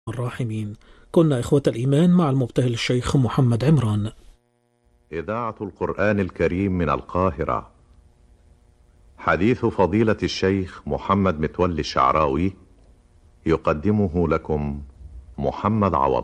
الراحمين كنا إخوة الإيمان مع المبتهل الشيخ محمد عمران إذاعة القرآن الكريم من القاهرة حديث فضيلة الشيخ محمد متولي الشعراوي يقدمه لكم محمد عوض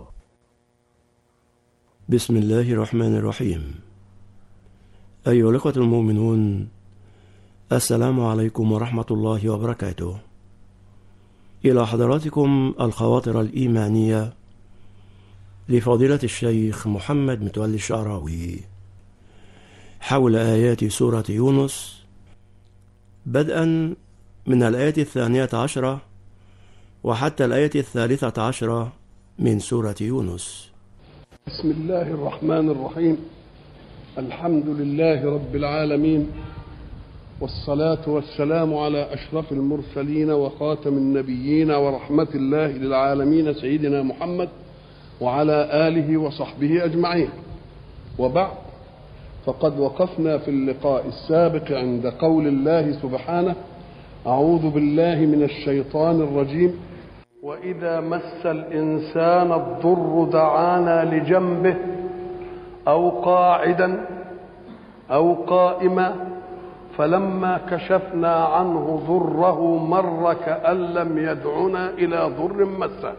بسم الله الرحمن الرحيم أيها الأخوة المؤمنون السلام عليكم ورحمة الله وبركاته إلى حضراتكم الخواطر الإيمانية لفضيلة الشيخ محمد متولي الشعراوي حول آيات سورة يونس بدءا من الآية الثانية عشرة وحتى الآية الثالثة عشرة من سورة يونس بسم الله الرحمن الرحيم الحمد لله رب العالمين والصلاة والسلام على أشرف المرسلين وخاتم النبيين ورحمة الله للعالمين سيدنا محمد وعلى آله وصحبه أجمعين وبعد فقد وقفنا في اللقاء السابق عند قول الله سبحانه أعوذ بالله من الشيطان الرجيم وإذا مس الإنسان الضر دعانا لجنبه أو قاعدا أو قائما فلما كشفنا عنه ضره مر كأن لم يدعنا إلى ضر مسه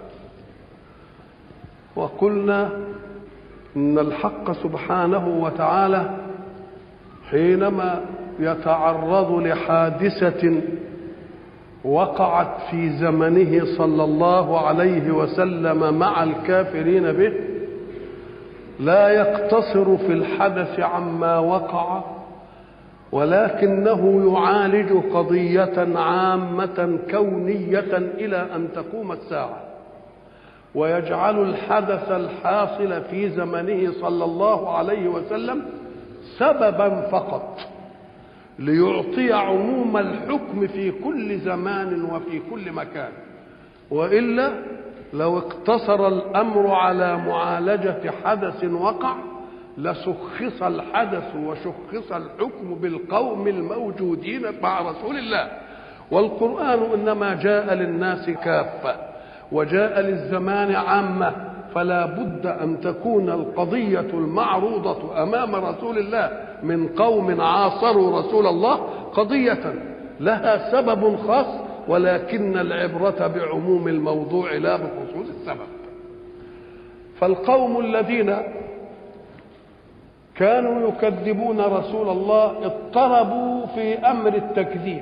وقلنا إن الحق سبحانه وتعالى حينما يتعرض لحادثة وقعت في زمنه صلى الله عليه وسلم مع الكافرين به لا يقتصر في الحدث عما وقع ولكنه يعالج قضية عامة كونية إلى أن تقوم الساعة ويجعل الحدث الحاصل في زمنه صلى الله عليه وسلم سببا فقط ليعطي عموم الحكم في كل زمان وفي كل مكان والا لو اقتصر الامر على معالجه حدث وقع لشخص الحدث وشخص الحكم بالقوم الموجودين مع رسول الله والقران انما جاء للناس كافه وجاء للزمان عامه فلا بد ان تكون القضيه المعروضه امام رسول الله من قوم عاصروا رسول الله قضيه لها سبب خاص ولكن العبره بعموم الموضوع لا بخصوص السبب فالقوم الذين كانوا يكذبون رسول الله اضطربوا في امر التكذيب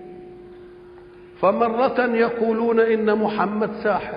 فمره يقولون ان محمد ساحر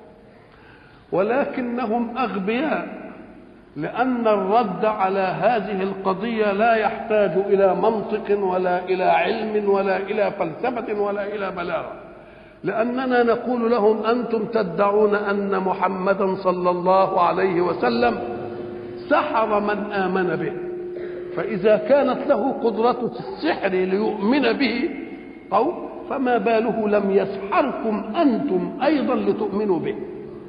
ولكنهم اغبياء لان الرد على هذه القضيه لا يحتاج الى منطق ولا الى علم ولا الى فلسفه ولا الى بلاغه لاننا نقول لهم انتم تدعون ان محمدا صلى الله عليه وسلم سحر من امن به فاذا كانت له قدره السحر ليؤمن به قوم فما باله لم يسحركم انتم ايضا لتؤمنوا به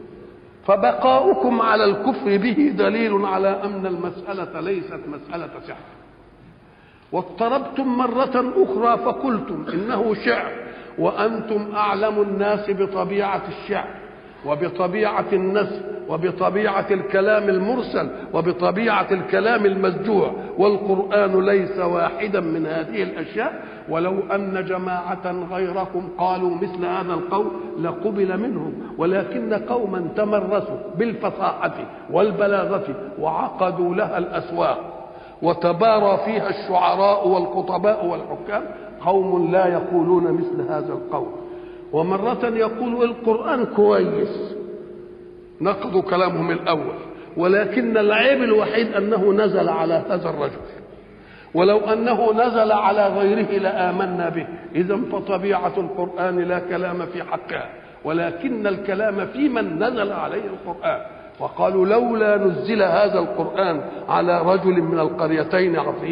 فبقاؤكم على الكفر به دليل على ان المساله ليست مساله سحر واضطربتم مره اخرى فقلتم انه شعر وانتم اعلم الناس بطبيعه الشعر وبطبيعه النسل وبطبيعه الكلام المرسل وبطبيعه الكلام المسجوع والقران ليس واحدا من هذه الاشياء ولو ان جماعه غيركم قالوا مثل هذا القول لقبل منهم ولكن قوما تمرسوا بالفصاحه والبلاغه وعقدوا لها الاسواق وتبارى فيها الشعراء والخطباء والحكام قوم لا يقولون مثل هذا القول ومرة يقول القرآن كويس نقضوا كلامهم الأول ولكن العيب الوحيد أنه نزل على هذا الرجل ولو أنه نزل على غيره لآمنا به إذا فطبيعة القرآن لا كلام في حقها ولكن الكلام في من نزل عليه القرآن وقالوا لولا نزل هذا القرآن على رجل من القريتين عظيم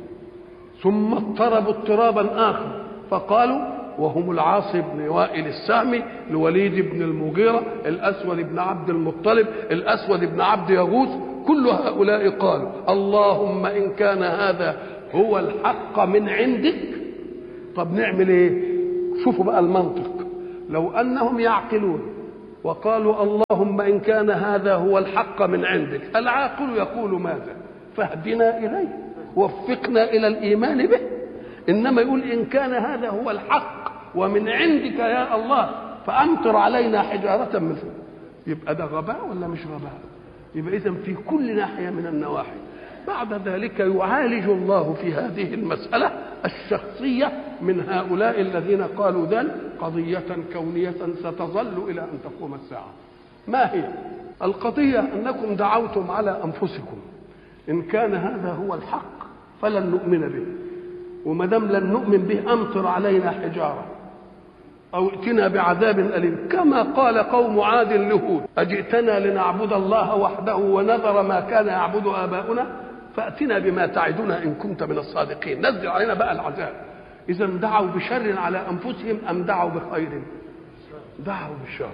ثم اضطربوا اضطرابا آخر فقالوا وهم العاص بن وائل السهمي الوليد بن المغيرة الأسود بن عبد المطلب الأسود بن عبد يغوث كل هؤلاء قالوا اللهم إن كان هذا هو الحق من عندك طب نعمل ايه شوفوا بقى المنطق لو انهم يعقلون وقالوا اللهم إن كان هذا هو الحق من عندك العاقل يقول ماذا فاهدنا إليه وفقنا إلى الإيمان به إنما يقول إن كان هذا هو الحق ومن عندك يا الله فأمطر علينا حجارة من فوق يبقى ده غباء ولا مش غباء يبقى إذا في كل ناحية من النواحي بعد ذلك يعالج الله في هذه المسألة الشخصية من هؤلاء الذين قالوا ذلك قضية كونية ستظل إلى أن تقوم الساعة ما هي القضية أنكم دعوتم على أنفسكم إن كان هذا هو الحق فلن نؤمن به وما دام لن نؤمن به أمطر علينا حجارة أو ائتنا بعذاب أليم كما قال قوم عاد لهود أجئتنا لنعبد الله وحده ونذر ما كان يعبد آباؤنا فأتنا بما تعدنا إن كنت من الصادقين نزل علينا بقى العذاب إذا دعوا بشر على أنفسهم أم دعوا بخير دعوا بشر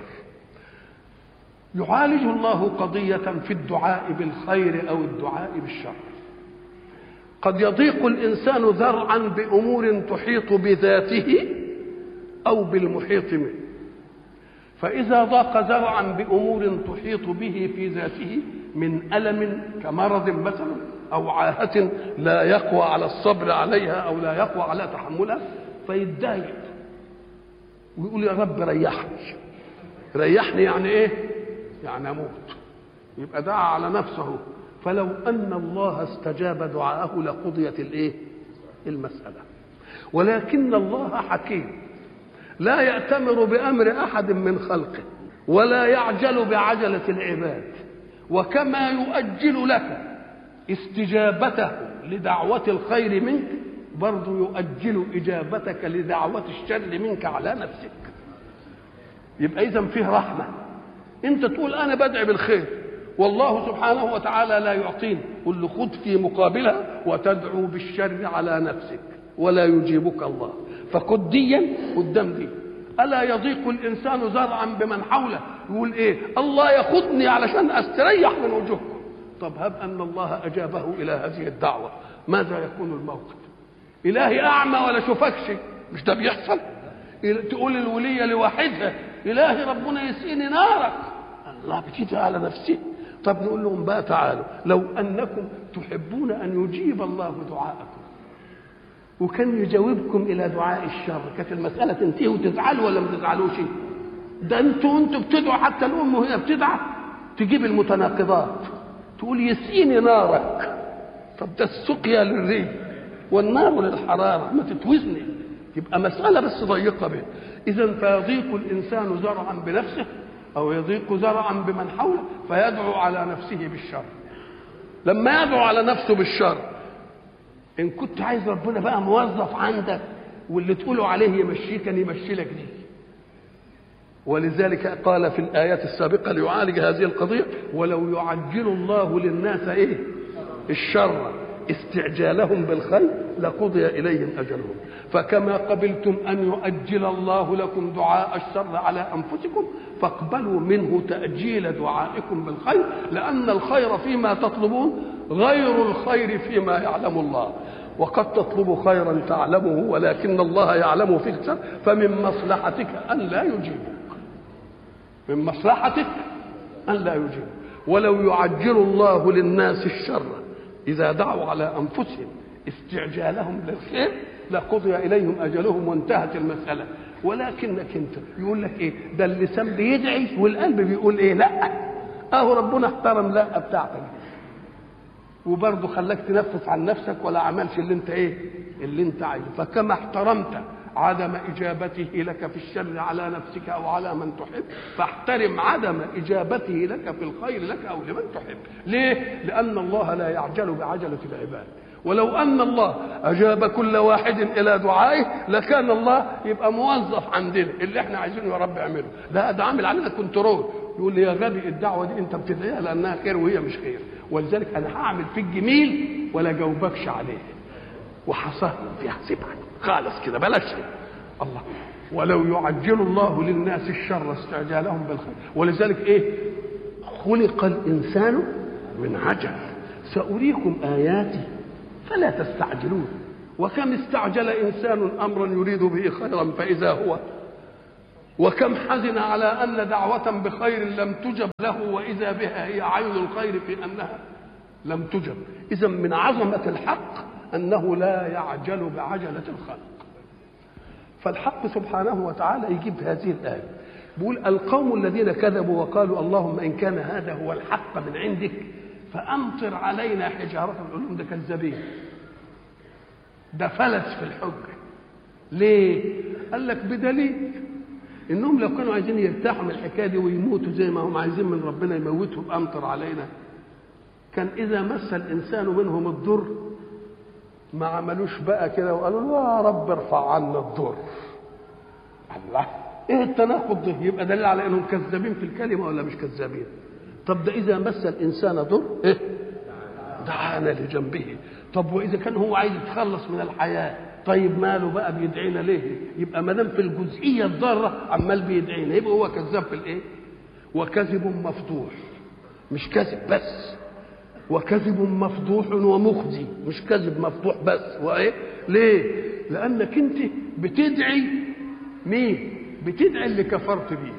يعالج الله قضية في الدعاء بالخير أو الدعاء بالشر قد يضيق الإنسان ذرعا بأمور تحيط بذاته أو بالمحيط منه فإذا ضاق ذرعا بأمور تحيط به في ذاته من ألم كمرض مثلا أو عاهة لا يقوى على الصبر عليها أو لا يقوى على تحملها فيتضايق ويقول يا رب ريحني ريحني يعني إيه؟ يعني أموت يبقى دعا على نفسه فلو أن الله استجاب دعاءه لقضيت الإيه؟ المسألة ولكن الله حكيم لا يأتمر بأمر أحد من خلقه ولا يعجل بعجلة العباد وكما يؤجل لك استجابته لدعوة الخير منك برضه يؤجل إجابتك لدعوة الشر منك على نفسك يبقى إذا فيه رحمة أنت تقول أنا بدعي بالخير والله سبحانه وتعالى لا يعطيني قل له خذ في مقابلها وتدعو بالشر على نفسك ولا يجيبك الله فخد ديا قدام دي الا يضيق الانسان زرعا بمن حوله يقول ايه الله ياخذني علشان استريح من وجوهكم طب هب ان الله اجابه الى هذه الدعوه ماذا يكون الموقف الهي اعمى ولا شوفكش مش ده بيحصل تقول الولية لواحدها إلهي ربنا يسقيني نارك الله بتيجي على نفسه طب نقول لهم بقى تعالوا لو أنكم تحبون أن يجيب الله دعاءكم وكان يجاوبكم الى دعاء الشر كانت المساله تنتهي وتزعلوا ولا ما تزعلوش ده انتوا انتوا بتدعوا حتى الام وهي بتدعى تجيب المتناقضات تقول يسقيني نارك طب ده السقيا للريح والنار للحراره ما تتوزني يبقى مساله بس ضيقه به اذا فيضيق الانسان زرعا بنفسه او يضيق زرعا بمن حوله فيدعو على نفسه بالشر لما يدعو على نفسه بالشر ان كنت عايز ربنا بقى موظف عندك واللي تقوله عليه يمشيك كان يمشي لك دي ولذلك قال في الآيات السابقة ليعالج هذه القضية ولو يعجل الله للناس إيه الشر استعجالهم بالخير لقضي إليهم أجلهم فكما قبلتم أن يؤجل الله لكم دعاء الشر على أنفسكم فاقبلوا منه تأجيل دعائكم بالخير لأن الخير فيما تطلبون غير الخير فيما يعلم الله وقد تطلب خيرا تعلمه ولكن الله يعلم فيك الشر فمن مصلحتك أن لا يجيبك من مصلحتك أن لا يجيبك ولو يعجل الله للناس الشر إذا دعوا على أنفسهم استعجالهم للخير لقضي إليهم أجلهم وانتهت المسألة ولكنك أنت يقول لك إيه ده اللسان بيدعي والقلب بيقول إيه لا أهو ربنا احترم لا بتاعتك وبرضه خلاك تنفس عن نفسك ولا عملش اللي انت ايه اللي انت عايزه فكما احترمت عدم اجابته لك في الشر على نفسك او على من تحب فاحترم عدم اجابته لك في الخير لك او لمن تحب ليه لان الله لا يعجل بعجله العباد ولو ان الله اجاب كل واحد الى دعائه لكان الله يبقى موظف عندنا اللي احنا عايزينه يا رب اعمله لا ده عامل علينا كنترول يقول لي يا غبي الدعوه دي انت بتدعيها لانها خير وهي مش خير ولذلك انا هعمل فيك جميل ولا جاوبكش عليه وحصاه فيها سيبها خالص كده بلاش الله ولو يعجل الله للناس الشر استعجالهم بالخير ولذلك ايه خلق الانسان من عجل ساريكم اياتي فلا تستعجلون وكم استعجل انسان امرا يريد به خيرا فاذا هو وكم حزن على أن دعوة بخير لم تجب له وإذا بها هي عين الخير في أنها لم تجب إذا من عظمة الحق أنه لا يعجل بعجلة الخلق فالحق سبحانه وتعالى يجيب هذه الآية بيقول القوم الذين كذبوا وقالوا اللهم إن كان هذا هو الحق من عندك فأمطر علينا حجارة العلوم ده كذابين ده فلس في الحجة ليه؟ قال لك بدليل انهم لو كانوا عايزين يرتاحوا من الحكايه دي ويموتوا زي ما هم عايزين من ربنا يموتهم امطر علينا كان اذا مس الانسان منهم الضر ما عملوش بقى كده وقالوا يا رب ارفع عنا الضر الله ايه التناقض ده يبقى دليل على انهم كذابين في الكلمه ولا مش كذابين طب ده اذا مس الانسان ضر ايه دعانا لجنبه طب واذا كان هو عايز يتخلص من الحياه طيب ماله بقى بيدعينا ليه يبقى ما دام في الجزئيه الضاره عمال بيدعينا يبقى هو كذاب في الايه وكذب مفضوح مش كذب بس وكذب مفضوح ومخزي مش كذب مفضوح بس وايه ليه لانك انت بتدعي مين بتدعي اللي كفرت بيه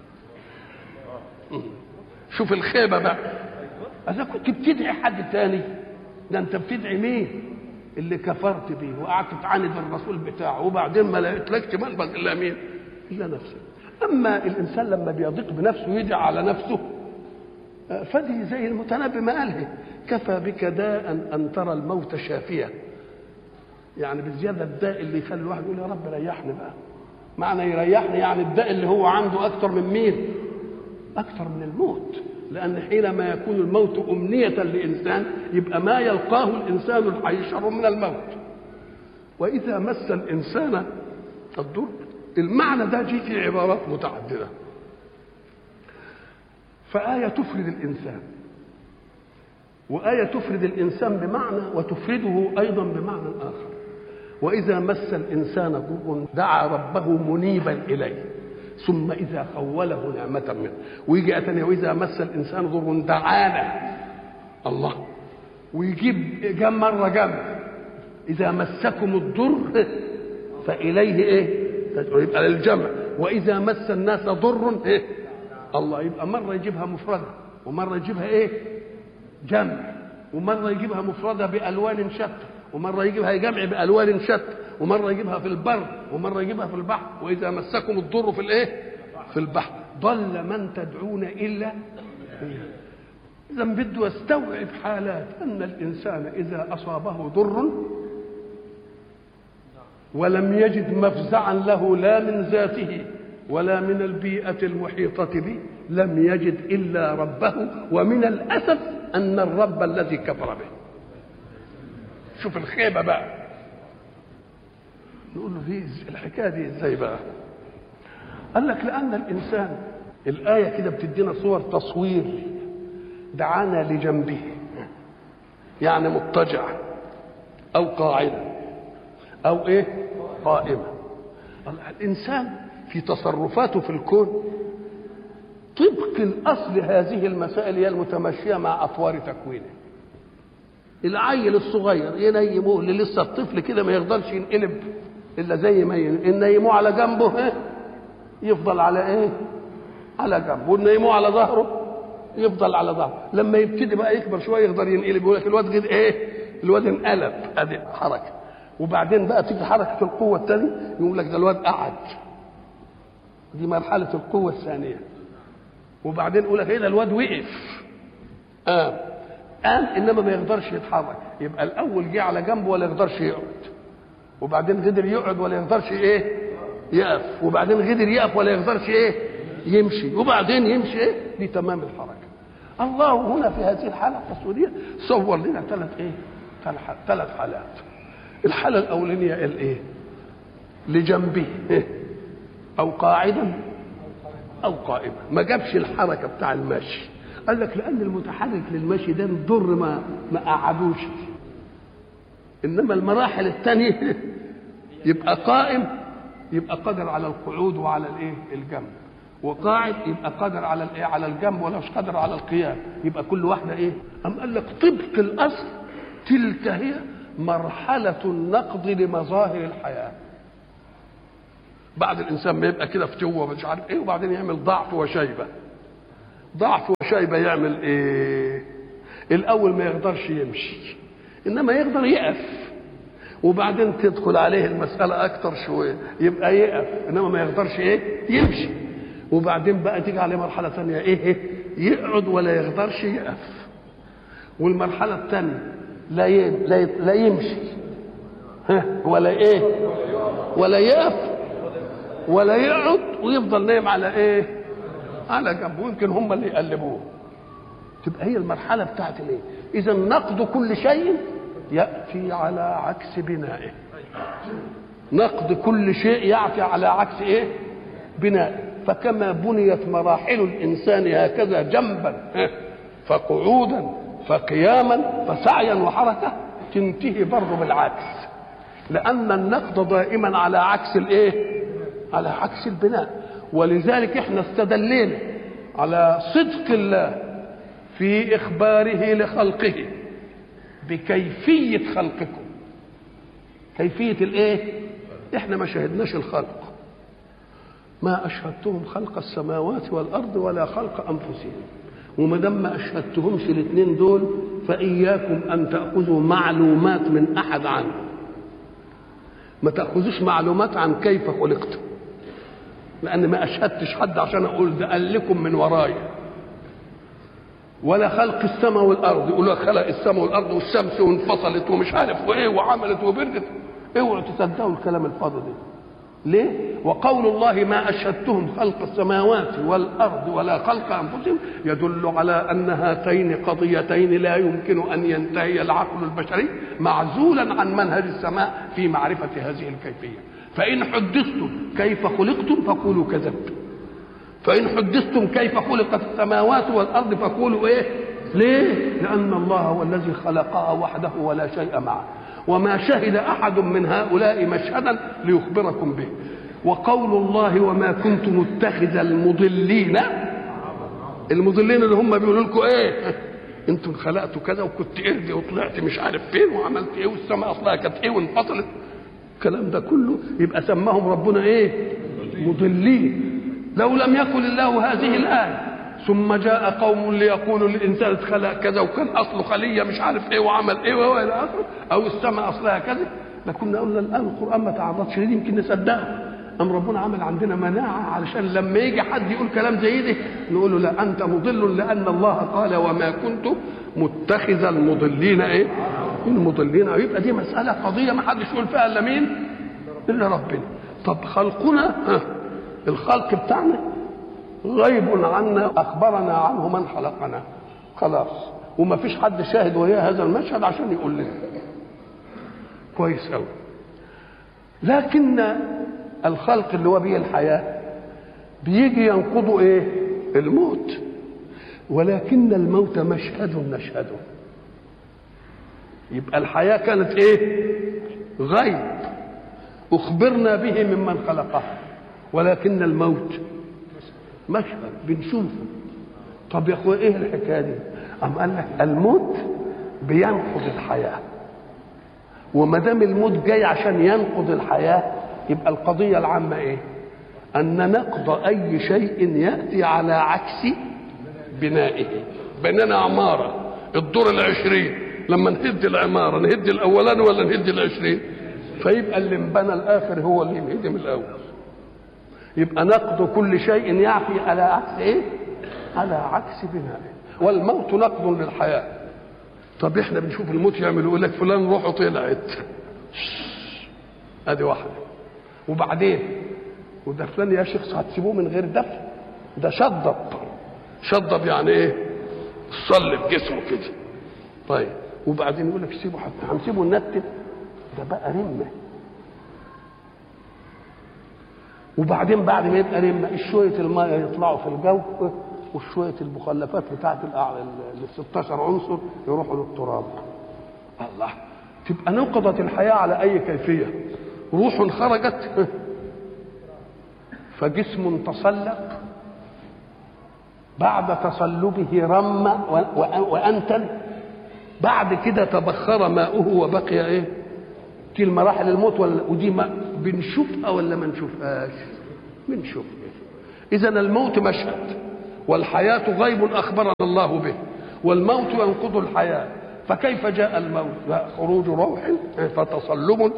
شوف الخيبه بقى اذا كنت بتدعي حد تاني ده انت بتدعي مين اللي كفرت بيه وقعدت تعاند الرسول بتاعه وبعدين ما لقيتلكش ملبس الا مين الا نفسك اما الانسان لما بيضيق بنفسه ويدعي على نفسه فدي زي المتنبي ما قاله كفى بك داء ان ترى الموت شافيا يعني بزياده الداء اللي يخلي الواحد يقول يا رب ريحني بقى معنى يريحني يعني الداء اللي هو عنده اكثر من مين اكثر من الموت لأن حينما يكون الموت أمنية لإنسان يبقى ما يلقاه الإنسان الحي شر من الموت وإذا مس الإنسان الضر المعنى ده جه في عبارات متعددة فآية تفرد الإنسان وآية تفرد الإنسان بمعنى وتفرده أيضا بمعنى آخر وإذا مس الإنسان ضر دعا ربه منيبا إليه ثم إذا خوله نعمة منه ويجي أتني وإذا مس الإنسان ضر دعانا الله ويجيب جم مرة جم إذا مسكم الضر فإليه إيه يبقى للجمع وإذا مس الناس ضر إيه الله يبقى مرة يجيبها مفردة ومرة يجيبها إيه جمع ومرة يجيبها مفردة بألوان شتى ومرة يجيبها جمع بألوان شتى ومره يجيبها في البر ومره يجيبها في البحر واذا مسكم الضر في الايه في البحر ضل من تدعون الا اذا بده يستوعب حالات ان الانسان اذا اصابه ضر ولم يجد مفزعا له لا من ذاته ولا من البيئة المحيطة به لم يجد إلا ربه ومن الأسف أن الرب الذي كفر به شوف الخيبة بقى نقول له دي الحكايه دي ازاي بقى؟ قال لك لان الانسان الايه كده بتدينا صور تصوير دعانا لجنبه يعني مضطجع او قاعدا او ايه؟ قائما الانسان في تصرفاته في الكون طبق الاصل هذه المسائل هي المتمشيه مع اطوار تكوينه العيل الصغير ينيموه اللي لسه الطفل كده ما يقدرش ينقلب الا زي ما ينيموه على جنبه ايه يفضل على ايه على جنبه ونيموه على ظهره يفضل على ظهره لما يبتدي بقى يكبر شويه يقدر ينقلب يقول لك الواد غير ايه الواد انقلب ادي حركه وبعدين بقى تيجي حركه القوه الثانيه يقول لك ده الواد قعد دي مرحله القوه الثانيه وبعدين يقول لك ايه ده الواد وقف قام قام انما ما يقدرش يتحرك يبقى الاول جه على جنبه ولا يقدرش يقعد وبعدين قدر يقعد ولا يقدرش ايه يقف وبعدين قدر يقف ولا يقدرش ايه يمشي وبعدين يمشي ايه دي تمام الحركه الله هنا في هذه الحاله التصويريه صور لنا ثلاث ايه ثلاث حالات الحاله الاولانيه الايه لجنبه إيه؟ او قاعدا او قائما ما جابش الحركه بتاع المشي قال لك لان المتحرك للمشي ده الضر ما ما قعدوش انما المراحل الثانيه يبقى قائم يبقى قادر على القعود وعلى الايه الجنب وقاعد يبقى قادر على الايه على الجنب ولا مش قادر على القيام يبقى كل واحده ايه ام قال لك طبق الاصل تلك هي مرحله النقض لمظاهر الحياه بعد الانسان ما يبقى كده فتوه مش عارف ايه وبعدين يعمل ضعف وشيبه ضعف وشيبه يعمل ايه الاول ما يقدرش يمشي انما يقدر يقف وبعدين تدخل عليه المساله اكتر شويه يبقى يقف انما ما يقدرش ايه يمشي وبعدين بقى تيجي عليه مرحله ثانيه ايه, إيه؟ يقعد ولا يقدرش يقف والمرحله الثانيه لا ي... لا, ي... لا يمشي ها ولا ايه ولا يقف ولا يقعد ويفضل نايم على ايه على جنبه يمكن هم اللي يقلبوه تبقى هي المرحله بتاعت الايه اذا نقد كل شيء ياتي على عكس بنائه نقد كل شيء ياتي على عكس ايه بنائه فكما بنيت مراحل الانسان هكذا جنبا فقعودا فقياما فسعيا وحركه تنتهي برضه بالعكس لان النقد دائما على عكس الايه على عكس البناء ولذلك احنا استدلينا على صدق الله في اخباره لخلقه بكيفيه خلقكم كيفيه الايه احنا ما شهدناش الخلق ما اشهدتهم خلق السماوات والارض ولا خلق انفسهم وما دام ما اشهدتهمش الاثنين دول فاياكم ان تاخذوا معلومات من احد عنه ما تاخذوش معلومات عن كيف خلقتم لان ما اشهدتش حد عشان اقول ده قال لكم من ورايا ولا خلق السماء والارض يقولوا خلق السماء والارض والشمس وانفصلت ومش عارف وايه وعملت وبردت اوعوا تصدقوا الكلام الفاضي ده ليه؟ وقول الله ما أشهدتهم خلق السماوات والأرض ولا خلق أنفسهم يدل على أن هاتين قضيتين لا يمكن أن ينتهي العقل البشري معزولا عن منهج السماء في معرفة هذه الكيفية فإن حدثتم كيف خلقتم فقولوا كذبتم فإن حدثتم كيف خلقت السماوات والأرض فقولوا إيه؟ ليه؟ لأن الله هو الذي خلقها وحده ولا شيء معه وما شهد احد من هؤلاء مشهدا ليخبركم به وقول الله وما كنت متخذ المضلين المضلين اللي هم بيقولوا لكم ايه انتم خلقتوا كذا وكنت قرد وطلعت مش عارف فين وعملت ايه والسماء اصلها كانت ايه وانفصلت الكلام ده كله يبقى سماهم ربنا ايه مضلين لو لم يكن الله هذه الايه ثم جاء قوم ليقولوا للانسان اتخلق كذا وكان اصله خليه مش عارف ايه وعمل ايه والى اخره او السماء اصلها كذا لكنا قلنا الان القران ما تعرضش ليه يمكن نصدقه ام ربنا عمل عندنا مناعه علشان لما يجي حد يقول كلام زي ده نقول له لا انت مضل لان الله قال وما كنت متخذ المضلين ايه المضلين يبقى دي مساله قضيه ما حدش يقول فيها الا مين الا ربنا طب خلقنا ها الخلق بتاعنا غيب عنا اخبرنا عنه من خلقنا خلاص وما فيش حد شاهد وياه هذا المشهد عشان يقول لنا كويس قوي لكن الخلق اللي هو به الحياه بيجي ينقضوا ايه الموت ولكن الموت مشهد نشهده يبقى الحياه كانت ايه غيب اخبرنا به ممن خلقها ولكن الموت مشهد بنشوفه طب يا اخويا ايه الحكايه دي ام قال لك الموت بينقض الحياه وما دام الموت جاي عشان ينقض الحياه يبقى القضيه العامه ايه ان نقض اي شيء ياتي على عكس بنائه بنينا عماره الدور العشرين لما نهد العماره نهد الاولاني ولا نهد العشرين فيبقى اللي انبنى الاخر هو اللي ينهدم الاول يبقى نقد كل شيء يعفي على عكس ايه على عكس بنائه والموت نقد للحياه طب احنا بنشوف الموت يعمل يقول لك فلان روحه طلعت ادي واحده وبعدين وده فلان يا شيخ هتسيبوه من غير دفن ده شضب شضب يعني ايه صلب جسمه كده طيب وبعدين يقول لك سيبه حتى هنسيبه ننتن ده بقى رمه وبعدين بعد ما يبقى رمه شويه الماء يطلعوا في الجو وشويه المخلفات بتاعت ال 16 عنصر يروحوا للتراب الله تبقى نقضت الحياه على اي كيفيه روح خرجت فجسم تصلب بعد تصلبه رم وانتن بعد كده تبخر ماؤه وبقي ايه دي المراحل الموت ولا ودي ما بنشوفها ولا ما نشوفهاش بنشوفها اذا الموت مشهد والحياه غيب اخبرنا الله به والموت ينقض الحياه فكيف جاء الموت خروج روح فتصلب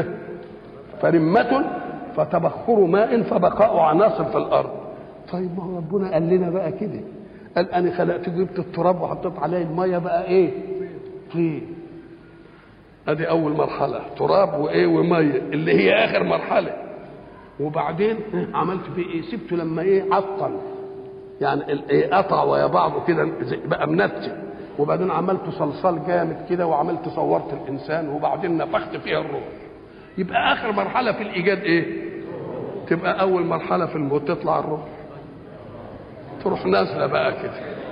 فرمة فتبخر ماء فبقاء عناصر في الارض طيب ما هو ربنا قال لنا بقى كده قال انا خلقت جبت التراب وحطيت عليه الميه بقى ايه طين ادي اول مرحله تراب وايه وميه اللي هي اخر مرحله وبعدين عملت فيه ايه سبته لما ايه عطل يعني ايه قطع ويا بعضه كده بقى منتن وبعدين عملت صلصال جامد كده وعملت صورت الانسان وبعدين نفخت فيها الروح يبقى اخر مرحله في الايجاد ايه تبقى اول مرحله في الموت تطلع الروح تروح نازله بقى كده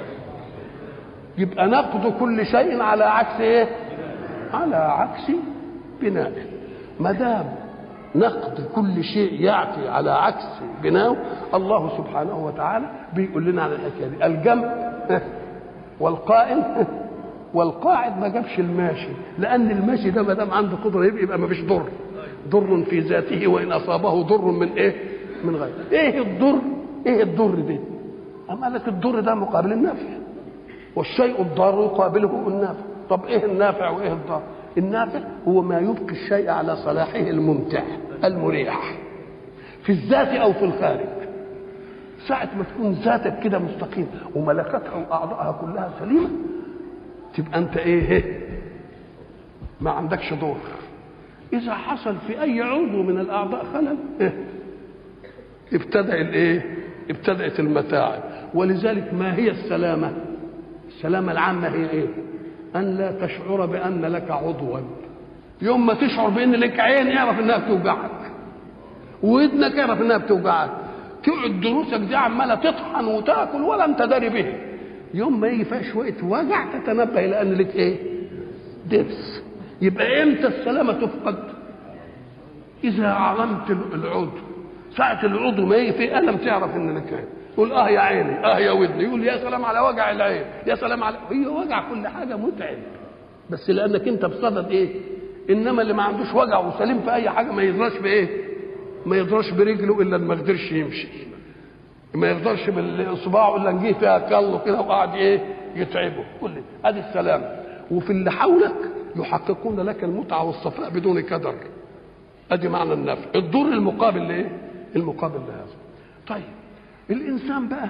يبقى نقض كل شيء على عكس ايه على عكس بنائه ما دام نقد كل شيء يعطي على عكس بناؤه الله سبحانه وتعالى بيقول لنا على الحكايه دي الجمع والقائم والقاعد ما جابش الماشي لان الماشي ده ما دام عنده قدره يبقى, يبقى ما فيش ضر ضر في ذاته وان اصابه ضر من ايه من غيره ايه الضر ايه الضر ده اما لك الضر ده مقابل النافع والشيء الضار يقابله النافع طب ايه النافع وايه الضار النافع هو ما يبقي الشيء على صلاحه الممتع المريح في الذات او في الخارج ساعة ما تكون ذاتك كده مستقيم وملكتها وأعضائها كلها سليمة تبقى أنت إيه ما عندكش دور إذا حصل في أي عضو من الأعضاء خلل إيه؟ ابتدأ الإيه ابتدأت المتاعب ولذلك ما هي السلامة السلامة العامة هي إيه أن لا تشعر بأن لك عضوا يوم ما تشعر بأن لك عين اعرف إنها بتوجعك ودنك اعرف إنها بتوجعك تقعد دروسك دي عماله تطحن وتاكل ولا انت داري به يوم ما يجي فيها شويه وجع تتنبه الى ان لك ايه؟ درس يبقى امتى السلامه تفقد؟ اذا علمت العضو ساعة العضو ما يجي فيه ألم تعرف إن لك عين يقول اه يا عيني اه يا ودني يقول يا سلام على وجع العين يا سلام على هي وجع كل حاجة متعب بس لأنك أنت بصدد إيه؟ إنما اللي ما عندوش وجع وسليم في أي حاجة ما يدراش بإيه؟ ما يقدرش برجله الا ما قدرش يمشي ما يقدرش باصبعه الا نجيه فيها كله كده وقعد ايه يتعبه كل ادي السلام وفي اللي حولك يحققون لك المتعه والصفاء بدون كدر ادي معنى النفع الضر المقابل لايه المقابل لهذا طيب الانسان بقى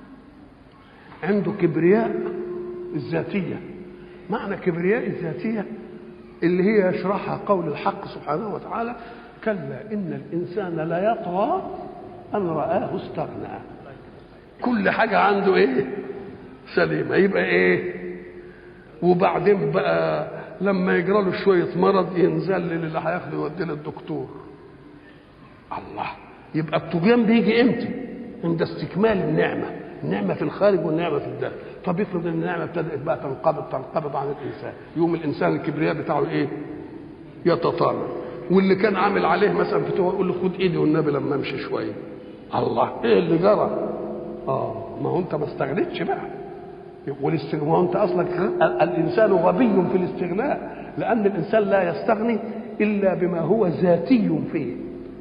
عنده كبرياء الذاتيه معنى كبرياء الذاتيه اللي هي يشرحها قول الحق سبحانه وتعالى كلا إن الإنسان لا يطغى أن رآه استغنى كل حاجة عنده إيه سليمة يبقى إيه وبعدين بقى لما يجرى له شوية مرض ينزل اللي هياخده يوديه للدكتور الله يبقى الطغيان بيجي امتى؟ عند استكمال النعمة النعمة في الخارج والنعمة في الداخل طب افرض ان النعمة ابتدأت بقى تنقبض تنقبض عن الإنسان يوم الإنسان الكبرياء بتاعه إيه؟ يتطالب واللي كان عامل عليه مثلا فتوى يقول له خد ايدي والنبي لما امشي شويه الله ايه اللي جرى اه ما هو انت ما استغنيتش بقى والاستغناء انت اصلك الانسان غبي في الاستغناء لان الانسان لا يستغني الا بما هو ذاتي فيه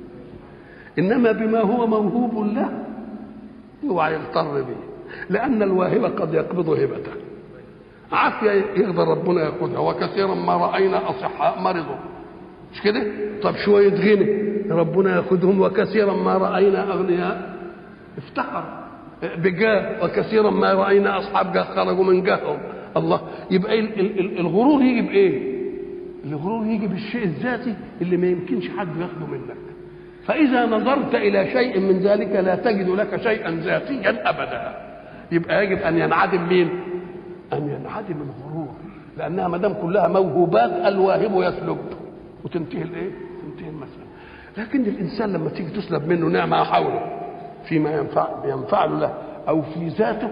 انما بما هو موهوب له اوعى يغتر به لان الواهب قد يقبض هبته عافيه يقدر ربنا ياخذها وكثيرا ما راينا اصحاء مرضوا مش كده طب شويه غنى ربنا ياخذهم وكثيرا ما راينا اغنياء افتقر بجاه وكثيرا ما راينا اصحاب جاه خرجوا من جاههم الله يبقى الغرور يجي بايه الغرور يجي بالشيء الذاتي اللي ما يمكنش حد ياخده منك فاذا نظرت الى شيء من ذلك لا تجد لك شيئا ذاتيا ابدا يبقى يجب ان ينعدم مين ان ينعدم الغرور لانها ما دام كلها موهوبات الواهب يسلب وتنتهي الايه؟ تنتهي المسألة. لكن الإنسان لما تيجي تسلب منه نعمة حوله فيما ينفع ينفع له أو في ذاته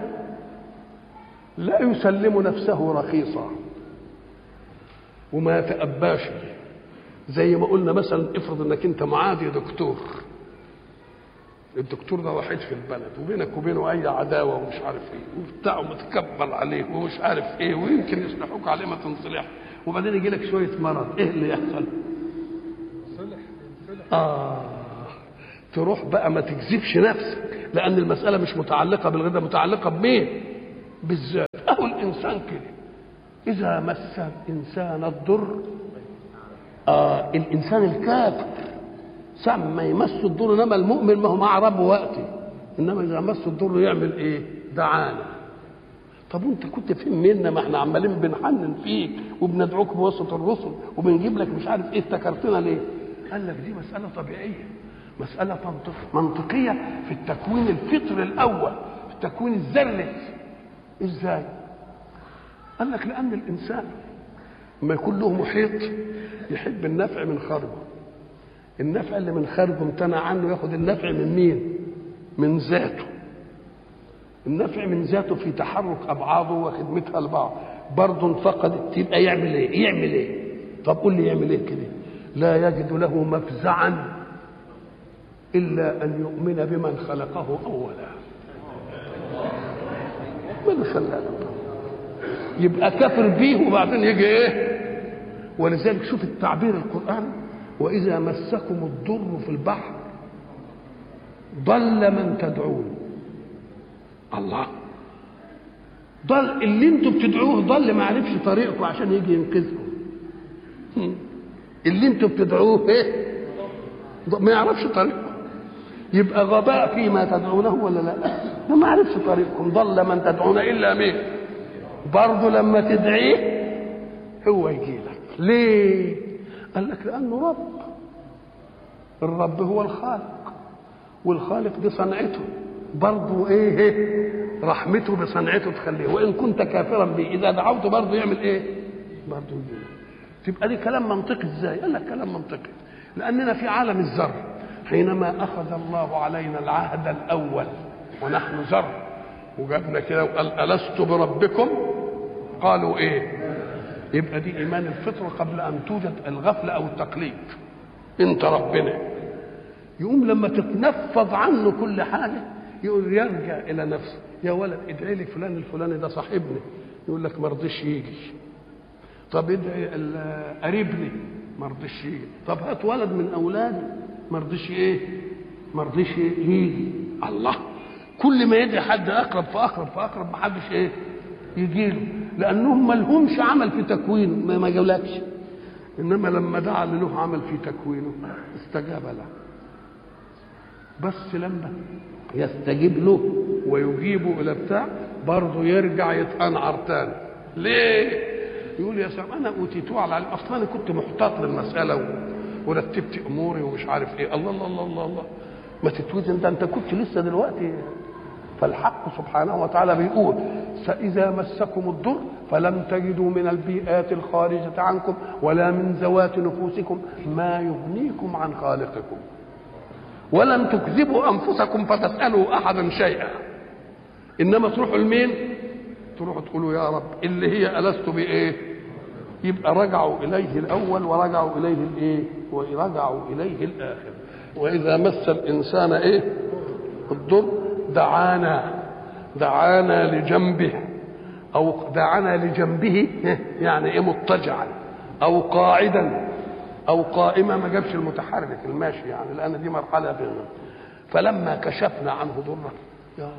لا يسلم نفسه رخيصا وما يتأباش زي ما قلنا مثلا افرض انك انت معادي دكتور الدكتور ده وحيد في البلد وبينك وبينه اي عداوه ومش عارف ايه وبتاع متكبر عليه ومش عارف ايه ويمكن يصلحوك عليه ما تنصلح وبعدين يجي لك شويه مرض ايه اللي يحصل؟ اه تروح بقى ما تكذبش نفسك لان المساله مش متعلقه بالغدا متعلقه بمين بالذات اهو الانسان كده اذا مس الانسان الضر آه الانسان الكافر ساعة ما يمس الضر انما المؤمن ما هو مع ربه وقتي انما اذا مس الضر يعمل ايه دعانا طب وانت كنت فين منا ما احنا عمالين بنحنن فيك وبندعوك بواسطه الرسل وبنجيب لك مش عارف ايه افتكرتنا ليه قال لك دي مساله طبيعيه مساله منطق منطقيه في التكوين الفطري الاول في التكوين الذري ازاي قال لك لان الانسان لما يكون له محيط يحب النفع من خارجه النفع اللي من خارجه امتنع عنه ياخد النفع من مين من ذاته النفع من ذاته في تحرك ابعاضه وخدمتها لبعض برضه انفقدت يبقى يعمل ايه يعمل ايه طب قول لي يعمل ايه كده لا يجد له مفزعا الا ان يؤمن بمن خلقه اولا من خلقه يبقى كافر بيه وبعدين يجي ايه ولذلك شوف التعبير القرآن وإذا مسكم الضر في البحر ضل من تدعون الله ضل اللي انتوا بتدعوه ضل ما عرفش طريقكم عشان يجي ينقذكم اللي انتوا بتدعوه ايه ما يعرفش طريقكم يبقى غباء فيما تدعونه ولا لا ده ما عرفش طريقكم ضل من تدعون الا مين برضه لما تدعيه هو يجي لك ليه قال لك لانه رب الرب هو الخالق والخالق دي صنعته برضه ايه رحمته بصنعته تخليه وان كنت كافرا به اذا دعوته برضه يعمل ايه برضه يجي تبقى دي كلام منطقي ازاي قال لك كلام منطقي لاننا في عالم الذر حينما اخذ الله علينا العهد الاول ونحن ذر وجابنا كده وقال الست بربكم قالوا ايه يبقى دي ايمان الفطره قبل ان توجد الغفله او التقليد انت ربنا يقوم لما تتنفض عنه كل حاجه يقول يرجع الى نفسه يا ولد ادعي لي فلان الفلاني ده صاحبني يقول لك ما رضيش يجي طب ادعي قريبني ما رضيش يجي طب هات ولد من اولادي ما رضيش ايه ما رضيش يجي الله كل ما يدعي حد اقرب فاقرب فاقرب ما حدش ايه يجي له لانهم ما لهمش عمل في تكوينه ما, ما جاولكش انما لما دعا اللي له عمل في تكوينه استجاب له بس لما يستجيب له ويجيبه الى بتاع برضه يرجع يتقنعر تاني ليه؟ يقول يا سلام انا اوتيتوه على العلم اصلا انا كنت محتاط للمساله ورتبت اموري ومش عارف ايه الله الله الله الله, الله. ما تتوزن ده انت كنت لسه دلوقتي فالحق سبحانه وتعالى بيقول فإذا مسكم الضر فلم تجدوا من البيئات الخارجة عنكم ولا من ذوات نفوسكم ما يغنيكم عن خالقكم ولم تكذبوا أنفسكم فتسألوا أحدا شيئا إنما تروحوا لمين؟ تروحوا تقولوا يا رب اللي هي ألست بإيه؟ يبقى رجعوا إليه الأول ورجعوا إليه الإيه؟ ورجعوا إليه الآخر وإذا مس الإنسان إيه؟ الضر دعانا دعانا لجنبه او دعانا لجنبه يعني ايه مضطجعا او قاعدا او قائما ما جابش المتحرك الماشي يعني لان دي مرحله بيننا فلما كشفنا عنه ضره يا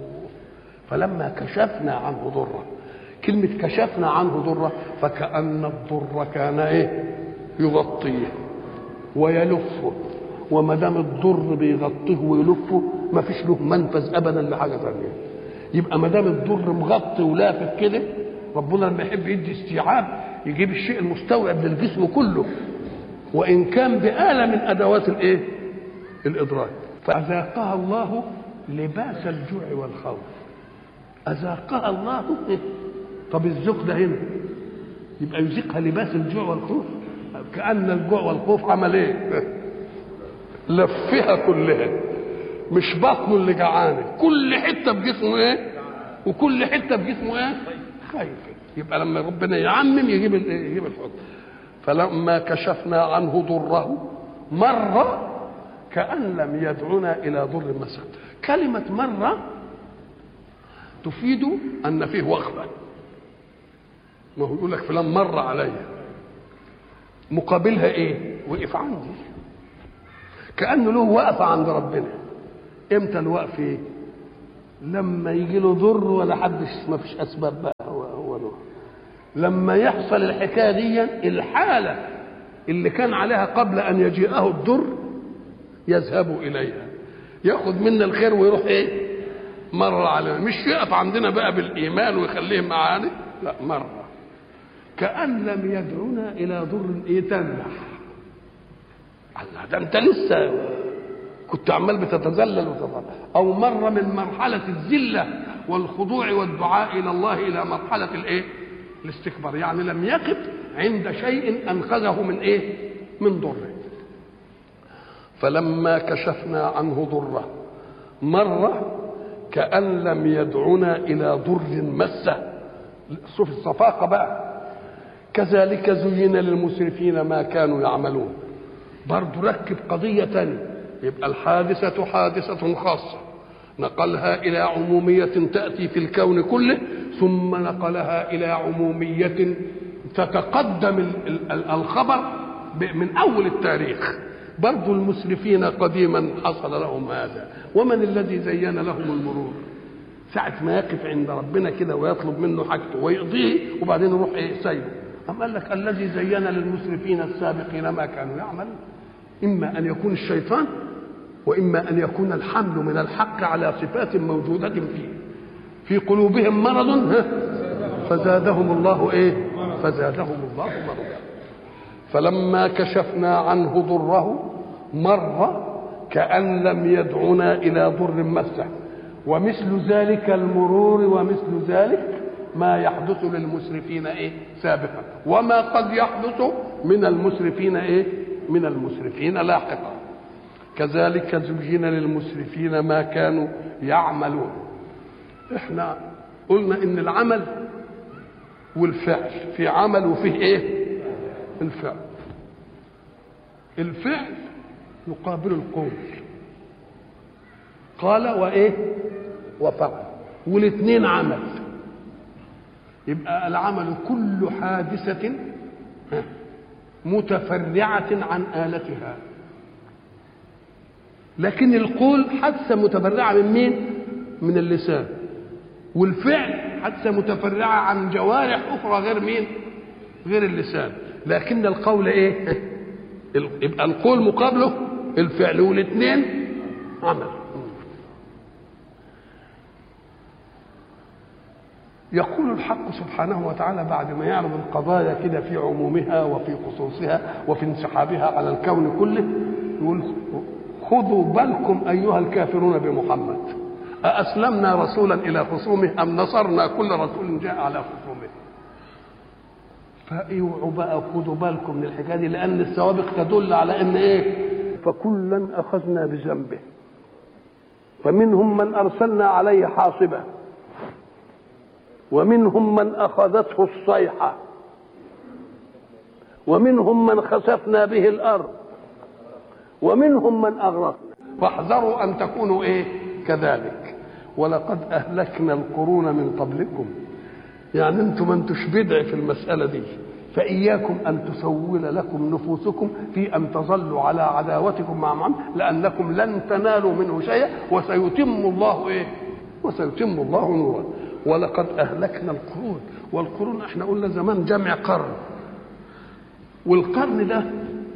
فلما كشفنا عنه ضره كلمة كشفنا عنه ضره فكأن الضر كان ايه يغطيه ويلفه وما دام الضر بيغطيه ويلفه ما فيش له منفذ ابدا لحاجه ثانيه يبقى ما دام الضر مغطي ولافف كده ربنا لما يحب يدي استيعاب يجيب الشيء المستوعب للجسم كله وان كان بآلة من ادوات الايه الادراك فاذاقها الله لباس الجوع والخوف اذاقها الله إيه؟ طب الذوق ده هنا يبقى يذيقها لباس الجوع والخوف كأن الجوع والخوف عمل ايه لفها كلها مش بطنه اللي جعانه كل حته في جسمه ايه وكل حته في جسمه ايه خايف يبقى لما ربنا يعمم يجيب يجيب الحكم فلما كشفنا عنه ضره مر كأن لم يدعنا إلى ضر مسد كلمة مرة تفيد أن فيه وقفة ما هو يقول لك فلان مر عليا مقابلها ايه وقف عندي كانه له وقفه عند ربنا امتى الوقف ايه لما يجي له ضر ولا حدش ما فيش اسباب بقى هو هو له لما يحصل الحكايه دي الحاله اللي كان عليها قبل ان يجيئه الضر يذهب اليها ياخذ منا الخير ويروح ايه مر علينا مش يقف عندنا بقى بالايمان ويخليه معانا لا مره كان لم يدعونا الى ضر يتنح الله ده انت لسه كنت عمال بتتذلل وتتذلل او مر من مرحله الذله والخضوع والدعاء الى الله الى مرحله الايه الاستكبار يعني لم يقف عند شيء انقذه من ايه من ضره فلما كشفنا عنه ضره مر كأن لم يدعنا إلى ضر مسه شوف الصفاقة بقى كذلك زين للمسرفين ما كانوا يعملون برضو ركب قضية تانية يبقى الحادثة حادثة خاصة نقلها إلى عمومية تأتي في الكون كله ثم نقلها إلى عمومية تتقدم الخبر من أول التاريخ برضو المسرفين قديما حصل لهم هذا ومن الذي زين لهم المرور ساعة ما يقف عند ربنا كده ويطلب منه حاجته ويقضيه وبعدين يروح ايه سايبه أم قال لك الذي زين للمسرفين السابقين ما كانوا يعملون إما أن يكون الشيطان وإما أن يكون الحمل من الحق على صفات موجودة فيه في قلوبهم مرض فزادهم الله ايه فزادهم الله مرضا فلما كشفنا عنه ضره مر كأن لم يدعنا إلى ضر مسه ومثل ذلك المرور ومثل ذلك ما يحدث للمسرفين ايه سابقا وما قد يحدث من المسرفين ايه من المسرفين لاحقا كذلك زين للمسرفين ما كانوا يعملون احنا قلنا ان العمل والفعل في عمل وفيه ايه الفعل الفعل يقابل القول قال وايه وفعل والاثنين عمل يبقى العمل كل حادثة متفرعة عن آلتها لكن القول حادثة متفرعة من مين؟ من اللسان والفعل حادثة متفرعة عن جوارح أخرى غير مين؟ غير اللسان لكن القول ايه يبقى القول مقابله الفعل والاثنين عمل يقول الحق سبحانه وتعالى بعد ما يعرض القضايا كده في عمومها وفي خصوصها وفي انسحابها على الكون كله يقول خذوا بالكم ايها الكافرون بمحمد أأسلمنا رسولا إلى خصومه أم نصرنا كل رسول جاء على خصومه فاوعوا بقى خدوا بالكم من الحكايه دي لان السوابق تدل على ان ايه فكلا اخذنا بذنبه فمنهم من ارسلنا عليه حاصبه ومنهم من اخذته الصيحه ومنهم من خسفنا به الارض ومنهم من اغرقنا فاحذروا ان تكونوا ايه كذلك ولقد اهلكنا القرون من قبلكم يعني انتم ما انتوش بدع في المسألة دي فإياكم أن تسول لكم نفوسكم في أن تظلوا على عداوتكم مع محمد لأنكم لن تنالوا منه شيئا وسيتم الله إيه؟ وسيتم الله نورا ولقد أهلكنا القرون والقرون احنا قلنا زمان جمع قرن والقرن ده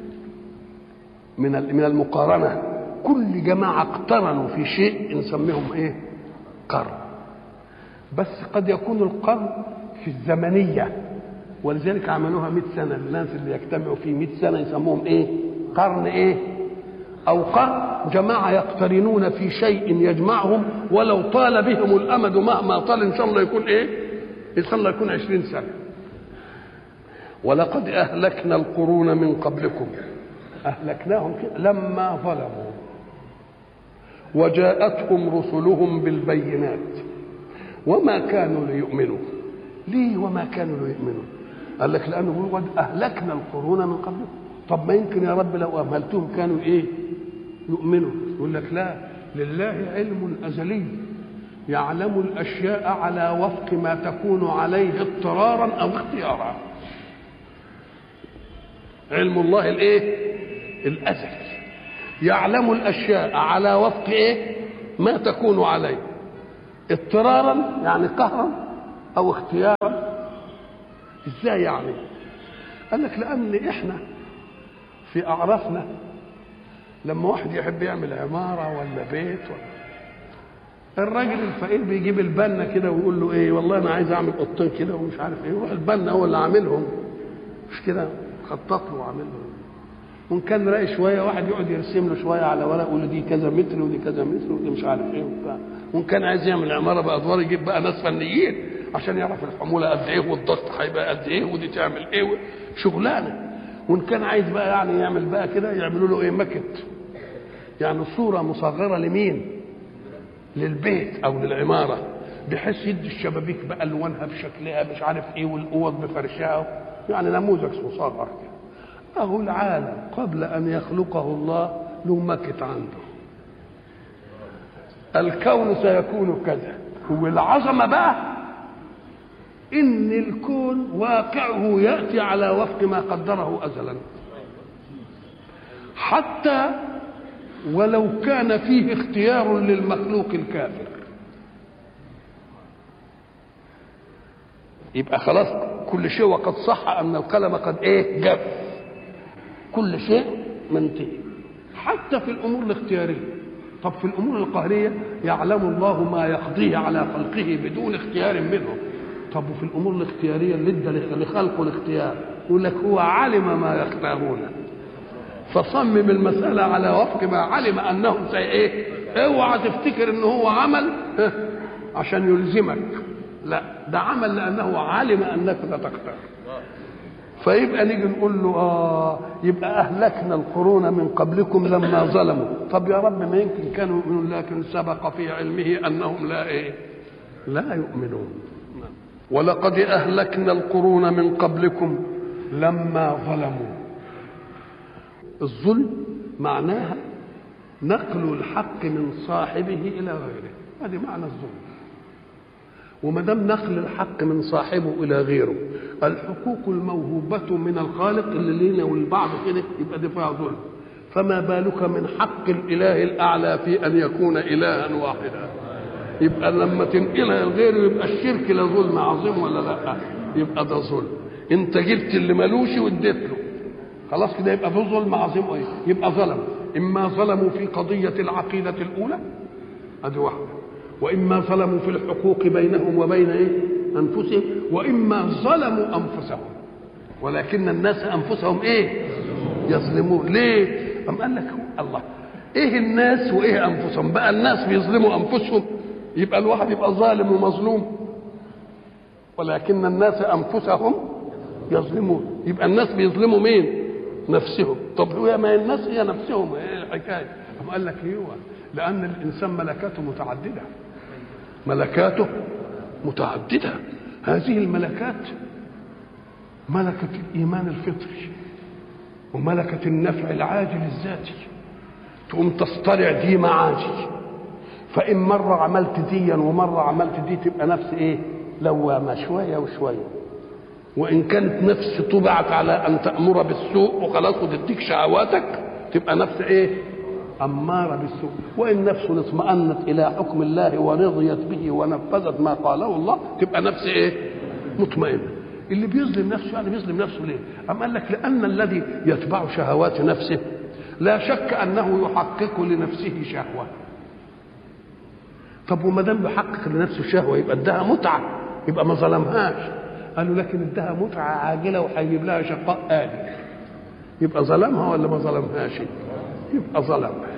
من من المقارنة كل جماعة اقترنوا في شيء نسميهم ايه؟ قرن بس قد يكون القرن في الزمنية ولذلك عملوها 100 سنة الناس اللي يجتمعوا في 100 سنة يسموهم ايه قرن ايه أو قرن جماعة يقترنون في شيء يجمعهم ولو طال بهم الأمد مهما طال إن شاء الله يكون ايه إن شاء الله يكون 20 سنة ولقد أهلكنا القرون من قبلكم أهلكناهم كده لما ظلموا وجاءتهم رسلهم بالبينات وما كانوا ليؤمنوا ليه وما كانوا ليؤمنوا قال لك لانه قد اهلكنا القرون من قبلهم طب ما يمكن يا رب لو اهملتهم كانوا ايه يؤمنوا يقول لك لا لله علم ازلي يعلم الاشياء على وفق ما تكون عليه اضطرارا او اختيارا علم الله الايه الازلي يعلم الاشياء على وفق ايه ما تكون عليه اضطرارا يعني قهرا او اختيارا ازاي يعني قال لك لان احنا في اعرافنا لما واحد يحب يعمل عماره ولا بيت ولا الراجل الفقير بيجيب البنا كده ويقول له ايه والله انا عايز اعمل اوضتين كده ومش عارف ايه يروح البنا هو اللي عاملهم مش كده خطط له وعامل له وان كان راقي شويه واحد يقعد يرسم له شويه على ورق يقول له دي كذا متر ودي كذا متر ودي مش عارف ايه وبتاع وان كان عايز يعمل عماره بادوار يجيب بقى ناس فنيين عشان يعرف الحموله قد ايه والضغط هيبقى قد ايه ودي تعمل ايه شغلانه وان كان عايز بقى يعني يعمل بقى كده يعملوا له ايه مكت يعني صوره مصغره لمين للبيت او للعماره بحيث يدي الشبابيك بالوانها بشكلها مش عارف ايه والاوض بفرشها يعني نموذج مصغر كده اهو العالم قبل ان يخلقه الله له مكت عنده الكون سيكون كذا والعظمه بقى ان الكون واقعه ياتي على وفق ما قدره ازلا حتى ولو كان فيه اختيار للمخلوق الكافر يبقى خلاص كل شيء وقد صح ان القلم قد ايه جف كل شيء منتهي حتى في الامور الاختياريه طب في الامور القهريه يعلم الله ما يقضيه على خلقه بدون اختيار منهم طب وفي الامور الاختياريه اللي ادى لخلقه الاختيار يقول لك هو علم ما يختارون فصمم المساله على وفق ما علم انهم سي ايه اوعى تفتكر ان هو عمل عشان يلزمك لا ده عمل لانه علم انك ستختار فيبقى نيجي نقول له اه يبقى اهلكنا القرون من قبلكم لما ظلموا طب يا رب ما يمكن كانوا يؤمنون لكن سبق في علمه انهم لا ايه لا يؤمنون ولقد اهلكنا القرون من قبلكم لما ظلموا الظلم معناها نقل الحق من صاحبه الى غيره هذه معنى الظلم وما دام نقل الحق من صاحبه الى غيره الحقوق الموهوبه من الخالق اللي لينا والبعض كده يبقى دي فيها ظلم فما بالك من حق الاله الاعلى في ان يكون الها واحدا يبقى لما تنقلها لغيره يبقى الشرك لا ظلم عظيم ولا لا يبقى ده ظلم انت جبت اللي ملوش واديت له خلاص كده يبقى ده ظلم عظيم ايه يبقى ظلم اما ظلموا في قضيه العقيده الاولى ادي واحده واما ظلموا في الحقوق بينهم وبين ايه انفسهم واما ظلموا انفسهم ولكن الناس انفسهم ايه يظلمون ليه ام قال لك الله ايه الناس وايه انفسهم بقى الناس بيظلموا انفسهم يبقى الواحد يبقى ظالم ومظلوم ولكن الناس انفسهم يظلمون يبقى الناس بيظلموا مين نفسهم طب هو ما الناس هي نفسهم ايه الحكايه أم قال لك ايوه لان الانسان ملكاته متعدده ملكاته متعدده هذه الملكات ملكه الايمان الفطري وملكه النفع العاجل الذاتي تقوم تصطلع دي معاجي فان مره عملت ديا ومره عملت دي تبقى نفس ايه لوامه شويه وشويه وان كانت نفس طبعت على ان تامر بالسوء وخلاص وتديك شهواتك تبقى نفس ايه اماره بالسوء وان نفس اطمأنت الى حكم الله ورضيت به ونفذت ما قاله الله تبقى نفس ايه مطمئنه اللي بيظلم نفسه يعني بيظلم نفسه ليه أم قال لك لأن الذي يتبع شهوات نفسه لا شك أنه يحقق لنفسه شهوة طب وما دام بيحقق لنفسه شهوة يبقى ادها متعة يبقى ما ظلمهاش قالوا لكن ادها متعة عاجلة وهيجيب لها شقاء آلي يبقى ظلمها ولا ما ظلمهاش يبقى ظلمها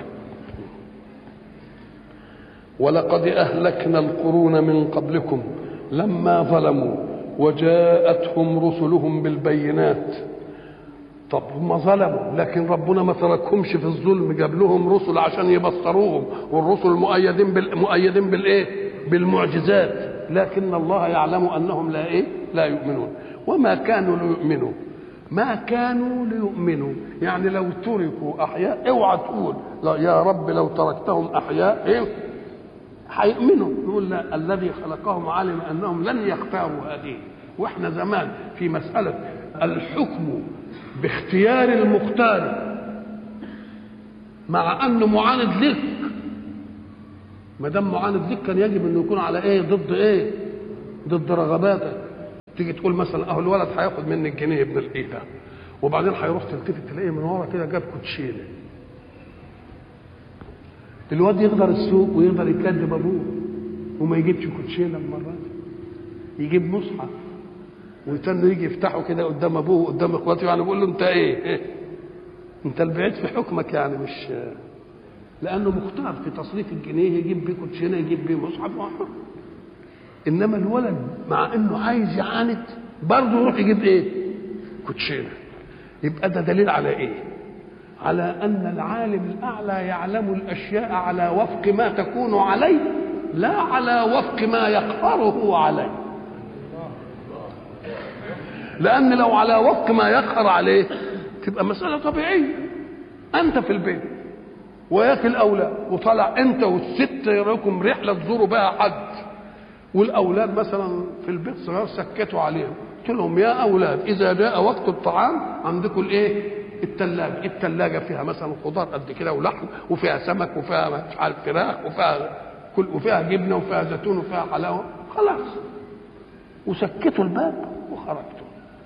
ولقد أهلكنا القرون من قبلكم لما ظلموا وجاءتهم رسلهم بالبينات طب هم ظلموا لكن ربنا ما تركهمش في الظلم جاب لهم رسل عشان يبصروهم والرسل مؤيدين بال... مؤيدين بالايه بالمعجزات لكن الله يعلم انهم لا ايه لا يؤمنون وما كانوا ليؤمنوا ما كانوا ليؤمنوا يعني لو تركوا احياء اوعى تقول لا يا رب لو تركتهم احياء ايه هيؤمنوا يقول لا الذي خلقهم علم انهم لن يختاروا هذه واحنا زمان في مساله الحكم باختيار المختار مع انه معاند لك ما دام معاند لك كان يجب انه يكون على ايه ضد ايه ضد رغباتك تيجي تقول مثلا اهو الولد هياخد مني الجنيه ابن الايه ده وبعدين هيروح تلتفت تلاقيه من ورا كده جاب كوتشينه الواد يقدر السوق ويقدر يكذب ابوه وما يجيبش كوتشينه المره دي يجيب مصحف ويستنى يجي يفتحه كده قدام ابوه قدام اخواته يعني بيقول له انت ايه, إيه؟ انت البعيد في حكمك يعني مش لانه مختار في تصريف الجنيه يجيب بيه كوتشينه يجيب بيه مصحف وحر انما الولد مع انه عايز يعاند برضه يروح يجيب ايه كوتشينه يبقى ده دليل على ايه على ان العالم الاعلى يعلم الاشياء على وفق ما تكون عليه لا على وفق ما يقهره عليه لان لو على وفق ما يقهر عليه تبقى مساله طبيعيه انت في البيت وياك الاولاد وطلع انت والست يراكم رحله تزوروا بها حد والاولاد مثلا في البيت صغار سكتوا عليهم قلت لهم يا اولاد اذا جاء وقت الطعام عندكم الايه الثلاجه الثلاجه فيها مثلا خضار قد كده ولحم وفيها سمك وفيها مش عارف فراخ وفيها كل وفيها جبنه وفيها زيتون وفيها حلاوه خلاص وسكتوا الباب وخرجتوا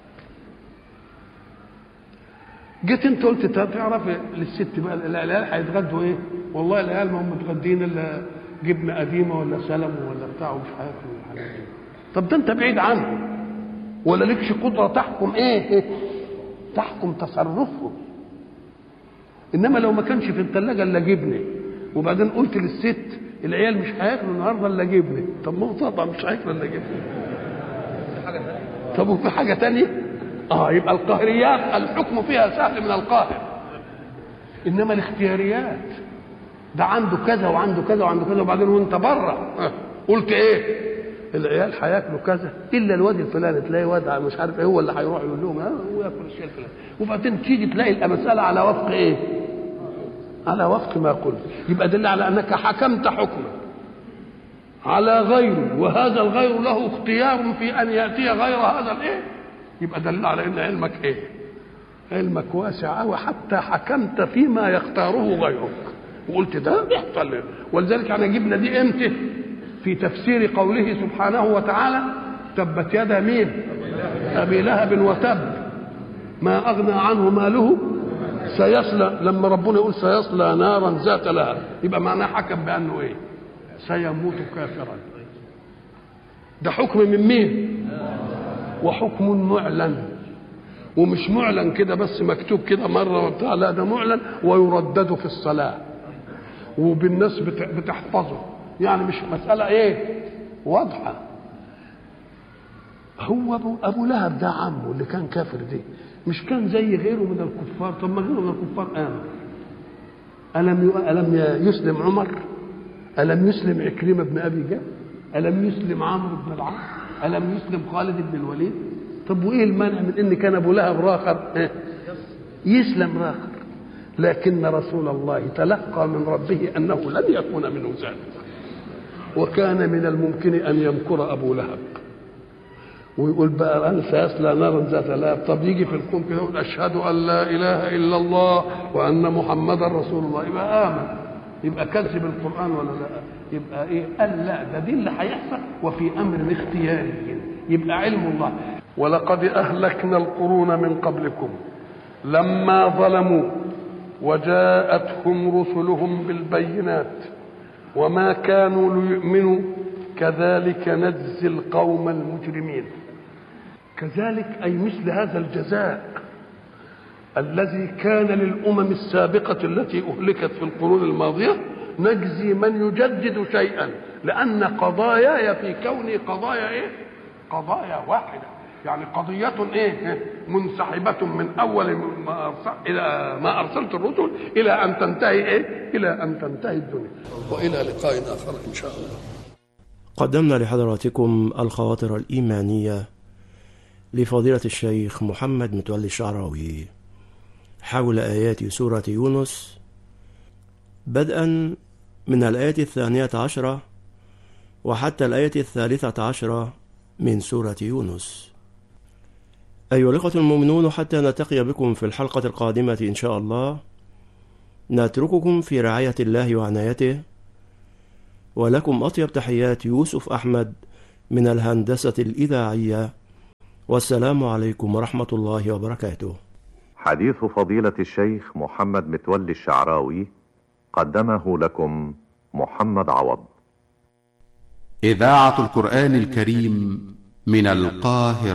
جيت انت قلت تعرف للست بقى العيال هيتغدوا ايه؟ والله العيال ما هم متغدين الا جبنه قديمه ولا سلم ولا بتاع ومش عارف الحاجات دي طب ده انت بعيد عنه ولا لكش قدره تحكم ايه؟ تحكم تصرفهم انما لو ما كانش في الثلاجه الا جبنه وبعدين قلت للست العيال مش هياكلوا النهارده الا جبنه طب ما هو طبعا مش هياكلوا الا جبنه طب وفي حاجه تانية اه يبقى القهريات الحكم فيها سهل من القاهر انما الاختياريات ده عنده كذا وعنده كذا وعنده كذا وبعدين وانت بره قلت ايه العيال هياكلوا كذا الا الواد الفلاني تلاقي واد مش عارف ايه هو اللي هيروح يقول لهم اه هو ياكل الشيء الفلاني وبعدين تيجي تلاقي المساله على وفق ايه؟ على وفق ما قلت يبقى دل على انك حكمت حكما على غيره وهذا الغير له اختيار في ان ياتي غير هذا الايه؟ يبقى دل على ان علمك ايه؟ علمك واسع قوي حتى حكمت فيما يختاره غيرك وقلت ده يحصل ولذلك احنا جبنا دي امتى؟ في تفسير قوله سبحانه وتعالى تبت يدا مين ابي لهب وتب ما اغنى عنه ماله سيصلى لما ربنا يقول سيصلى نارا ذات لهب يبقى معناه حكم بانه ايه سيموت كافرا ده حكم من مين وحكم معلن ومش معلن كده بس مكتوب كده مره وبتاع لا ده معلن ويردد في الصلاه وبالناس بتحفظه يعني مش مسألة إيه؟ واضحة. هو أبو, أبو لهب ده عمه اللي كان كافر دي مش كان زي غيره من الكفار طب ما غيره من الكفار آمن. ألم ألم يسلم عمر؟ ألم يسلم عكرمة بن أبي جهل؟ ألم يسلم عمرو بن العاص؟ ألم يسلم خالد بن الوليد؟ طب وإيه المانع من إن كان أبو لهب راخر؟ يسلم راخر. لكن رسول الله تلقى من ربه أنه لن يكون منه ذلك. وكان من الممكن ان يمكر ابو لهب ويقول بقى انا سيصلى نارا ذات لهب طب يجي في القوم كده يقول اشهد ان لا اله الا الله وان محمدا رسول الله يبقى امن يبقى كذب القران ولا لا يبقى ايه قال لا ده دي اللي هيحصل وفي امر اختياري يبقى علم الله ولقد اهلكنا القرون من قبلكم لما ظلموا وجاءتهم رسلهم بالبينات وما كانوا ليؤمنوا كذلك نجزي القوم المجرمين كذلك اي مثل هذا الجزاء الذي كان للامم السابقه التي اهلكت في القرون الماضيه نجزي من يجدد شيئا لان قضاياي في كوني قضايا ايه قضايا واحده يعني قضية ايه منسحبة من اول ما أرسل الى ما ارسلت الرسل الى ان تنتهي ايه الى ان تنتهي الدنيا والى لقاء اخر ان شاء الله قدمنا لحضراتكم الخواطر الإيمانية لفضيلة الشيخ محمد متولي الشعراوي حول آيات سورة يونس بدءا من الآية الثانية عشرة وحتى الآية الثالثة عشرة من سورة يونس أيها الإخوة المؤمنون حتى نلتقي بكم في الحلقة القادمة إن شاء الله نترككم في رعاية الله وعنايته ولكم أطيب تحيات يوسف أحمد من الهندسة الإذاعية والسلام عليكم ورحمة الله وبركاته حديث فضيلة الشيخ محمد متولي الشعراوي قدمه لكم محمد عوض إذاعة القرآن الكريم من القاهرة